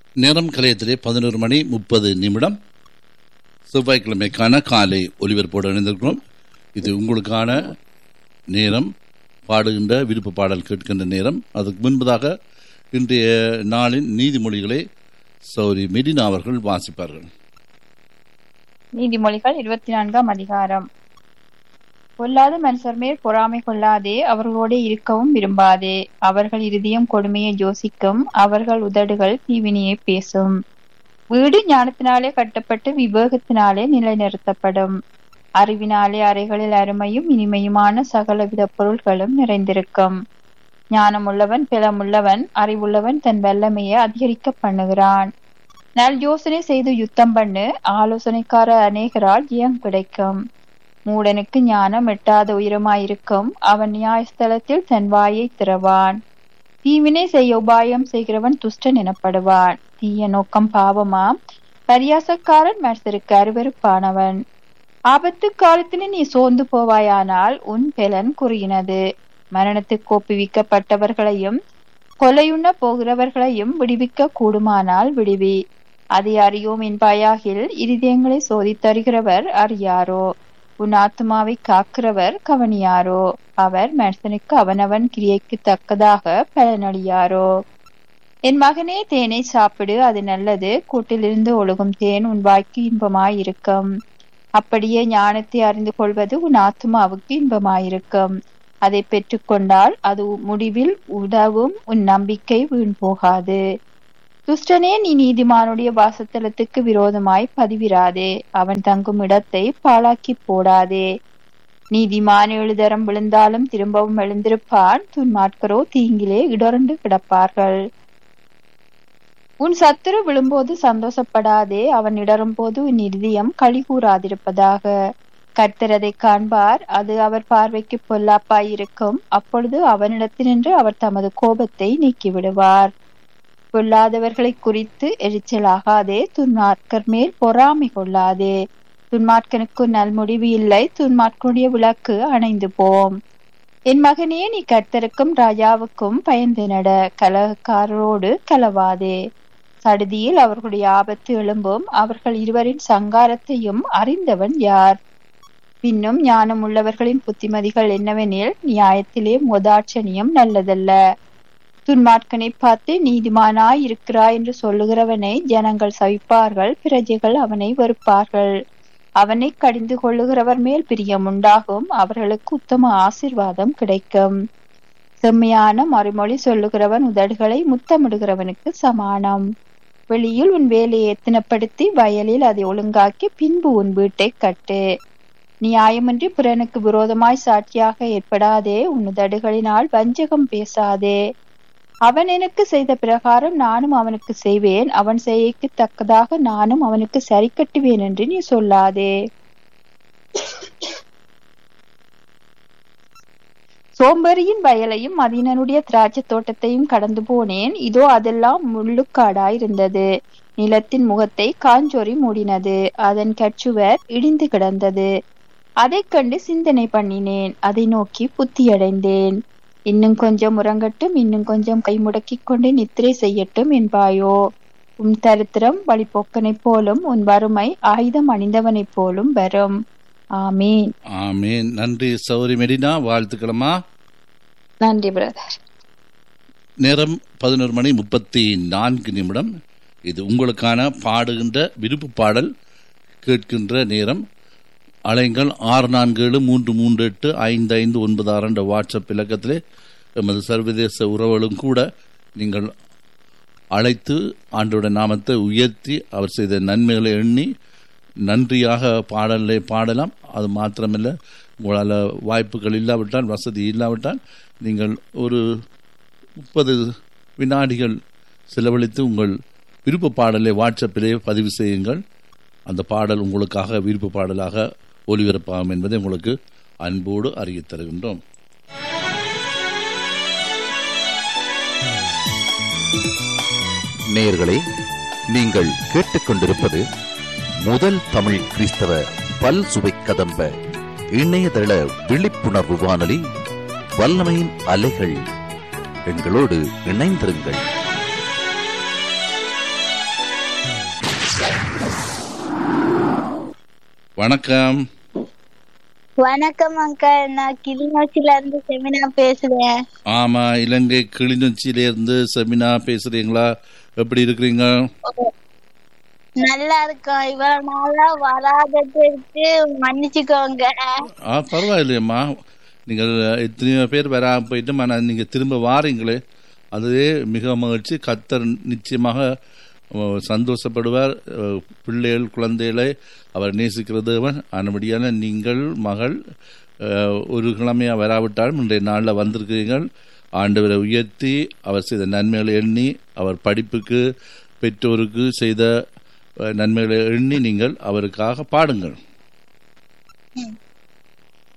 நேரம் கலையத்திலே பதினோரு மணி முப்பது நிமிடம் செவ்வாய்க்கிழமைக்கான காலை ஒலிபரப்போடு இணைந்திருக்கிறோம் இது உங்களுக்கான நேரம் பாடுகின்ற விருப்ப பாடல் கேட்கின்ற நேரம் அதுக்கு முன்பதாக இன்றைய நாளின் நீதிமொழிகளை சௌரி மெடினா அவர்கள் வாசிப்பார்கள் நீதிமொழிகள் இருபத்தி நான்காம் அதிகாரம் பொல்லாத மனுஷர் மேல் பொறாமை கொள்ளாதே அவர்களோடு இருக்கவும் விரும்பாதே அவர்கள் இருதயம் கொடுமையை யோசிக்கும் அவர்கள் உதடுகள் தீவினியை பேசும் வீடு ஞானத்தினாலே கட்டப்பட்டு விவேகத்தினாலே நிலைநிறுத்தப்படும் அறிவினாலே அறைகளில் அருமையும் இனிமையுமான சகலவித பொருள்களும் நிறைந்திருக்கும் ஞானமுள்ளவன் பிளமுள்ளவன் அறிவுள்ளவன் தன் வல்லமையை அதிகரிக்க பண்ணுகிறான் நல் யோசனை செய்து யுத்தம் பண்ணு ஆலோசனைக்கார அநேகரால் ஜெயம் கிடைக்கும் மூடனுக்கு ஞானம் எட்டாத உயரமாயிருக்கும் அவன் நியாயஸ்தலத்தில் தன் வாயை திறவான் தீவினை செய்ய உபாயம் செய்கிறவன் துஷ்டன் எனப்படுவான் தீய நோக்கம் பாவமாம் பரியாசக்காரன் மனுஷருக்கு அருவருப்பானவன் ஆபத்து காலத்திலே நீ சோர்ந்து போவாயானால் உன் பெலன் குறுகினது மரணத்துக்கு ஒப்புவிக்கப்பட்டவர்களையும் கொலையுண்ண போகிறவர்களையும் விடுவிக்க கூடுமானால் விடுவி அதை அறியோம் என்பாயாகில் இருதயங்களை சோதித்தருகிறவர் அறியாரோ உன் ஆத்மாவை காக்கிறவர் கவனியாரோ அவர் மனுஷனுக்கு அவனவன் கிரியைக்கு தக்கதாக பலனளியாரோ என் மகனே தேனை சாப்பிடு அது நல்லது கூட்டிலிருந்து ஒழுகும் தேன் உன் வாய்க்கு இன்பமாயிருக்கும் அப்படியே ஞானத்தை அறிந்து கொள்வது உன் ஆத்மாவுக்கு இன்பமாயிருக்கும் அதை பெற்றுக்கொண்டால் அது முடிவில் உதவும் உன் நம்பிக்கை வீண் போகாது துஷ்டனே நீ நீதிமானுடைய வாசத்தலத்துக்கு விரோதமாய் பதிவிராதே அவன் தங்கும் இடத்தை பாழாக்கி போடாதே நீதிமான் எழுதரம் விழுந்தாலும் திரும்பவும் எழுந்திருப்பான் துன்மாட்கரோ தீங்கிலே இடர்ந்து கிடப்பார்கள் உன் சத்துரு விழும்போது சந்தோஷப்படாதே அவன் இடரும் போது உன் இருதயம் களி கூறாதிருப்பதாக கர்த்தர் அதை காண்பார் அது அவர் பார்வைக்கு பொல்லாப்பாயிருக்கும் அப்பொழுது அவனிடத்தினின்று அவர் தமது கோபத்தை நீக்கிவிடுவார் பொல்லாதவர்களை குறித்து எரிச்சலாகாதே துன்மார்க்கர் மேல் பொறாமை கொள்ளாதே துன்மார்க்கனுக்கு நல்முடிவு இல்லை துன்மார்க்கனுடைய விளக்கு அணைந்து போம் என் மகனே நீ கர்த்தருக்கும் ராஜாவுக்கும் பயந்து நட கலகக்காரரோடு கலவாதே சடுதியில் அவர்களுடைய ஆபத்து எழும்பும் அவர்கள் இருவரின் சங்காரத்தையும் அறிந்தவன் யார் பின்னும் ஞானம் உள்ளவர்களின் புத்திமதிகள் என்னவெனில் நியாயத்திலே முதாட்சணியம் நல்லதல்ல துன்மார்க்கனை பார்த்து நீதிமானாய் இருக்கிறாய் என்று சொல்லுகிறவனை ஜனங்கள் சவிப்பார்கள் பிரஜைகள் அவனை வெறுப்பார்கள் அவனை கடிந்து கொள்ளுகிறவர் மேல் பிரியம் உண்டாகும் அவர்களுக்கு உத்தம ஆசிர்வாதம் கிடைக்கும் செம்மையான மறுமொழி சொல்லுகிறவன் உதடுகளை முத்தமிடுகிறவனுக்கு சமானம் வெளியில் உன் வேலையை எத்தனப்படுத்தி வயலில் அதை ஒழுங்காக்கி பின்பு உன் வீட்டை கட்டு நியாயமின்றி பிறனுக்கு விரோதமாய் சாட்சியாக ஏற்படாதே உன் உதடுகளினால் வஞ்சகம் பேசாதே அவன் எனக்கு செய்த பிரகாரம் நானும் அவனுக்கு செய்வேன் அவன் செய்யக்கு தக்கதாக நானும் அவனுக்கு சரி கட்டுவேன் என்று நீ சொல்லாதே சோம்பேறியின் வயலையும் மதியனனுடைய திராட்சை தோட்டத்தையும் கடந்து போனேன் இதோ அதெல்லாம் முள்ளுக்காடாயிருந்தது நிலத்தின் முகத்தை காஞ்சொறி மூடினது அதன் கச்சுவர் இடிந்து கிடந்தது அதைக் கண்டு சிந்தனை பண்ணினேன் அதை நோக்கி புத்தியடைந்தேன் இன்னும் கொஞ்சம் உறங்கட்டும் இன்னும் கொஞ்சம் கை முடக்கிக் கொண்டு நித்திரை செய்யட்டும் என்பாயோ உன் தரித்திரம் வழிபோக்கனைப் போலும் உன் வறுமை ஆயுதம் அணிந்தவனைப் போலும் வரும் ஆமீன் ஆமீன் நன்றி சௌரி மெடினா வாழ்த்துக்களம்மா நன்றி பிரதர் நேரம் பதினோரு மணி முப்பத்தி நான்கு நிமிடம் இது உங்களுக்கான பாடுகின்ற விருப்பு பாடல் கேட்கின்ற நேரம் அலைங்கள் ஆறு நான்கு ஏழு மூன்று மூன்று எட்டு ஐந்து ஐந்து ஒன்பது ஆறு என்ற வாட்ஸ்அப் இலக்கத்திலே எமது சர்வதேச உறவுகளும் கூட நீங்கள் அழைத்து ஆண்டோட நாமத்தை உயர்த்தி அவர் செய்த நன்மைகளை எண்ணி நன்றியாக பாடலை பாடலாம் அது மாத்திரமில்லை உங்களால் வாய்ப்புகள் இல்லாவிட்டால் வசதி இல்லாவிட்டால் நீங்கள் ஒரு முப்பது வினாடிகள் செலவழித்து உங்கள் விருப்ப பாடலை வாட்ஸ்அப்பிலே பதிவு செய்யுங்கள் அந்த பாடல் உங்களுக்காக விருப்ப பாடலாக ஒளிபரப்பாகும் என்பதை உங்களுக்கு அன்போடு அறிவித் தருகின்றோம் நேயர்களே நீங்கள் கேட்டுக்கொண்டிருப்பது முதல் தமிழ் கிறிஸ்தவ பல் சுவை கதம்ப இணையதள விழிப்புணர்வு வானொலி வல்லமையின் அலைகள் எங்களோடு இணைந்திருங்கள் வணக்கம் வணக்கம் அங்கிள் நான் கிளிநொச்சில இருந்து செமினா பேசுறேன் ஆமா இலங்கை கிளிநொச்சியில இருந்து செமினா பேசுறீங்களா எப்படி இருக்கிறீங்க நல்லா இருக்கோம் இவ்வளவு நாளா வராததுக்கு மன்னிச்சுக்கோங்க ஆ பரவாயில்லையம்மா நீங்கள் எத்தனையோ பேர் வராம போயிட்டு ஆனால் நீங்கள் திரும்ப வாரீங்களே அதுவே மிக மகிழ்ச்சி கத்தர் நிச்சயமாக அஹ், சந்தோஷப்படுவார் அஹ், பிள்ளைகள் குழந்தைகளை அவர் நேசிக்கிற தேவன் ஆனபடியான நீங்கள் மகள் அஹ், ஒரு கிழமையாக வராவிட்டாலும் இன்றைய நாளில் வந்திருக்கிறீர்கள் ஆண்டவரை உயர்த்தி அவர் செய்த நன்மைகளை எண்ணி அவர் படிப்புக்கு பெற்றோருக்கு செய்த அஹ், நன்மைகளை எண்ணி நீங்கள் அவருக்காக பாடுங்கள் ம்.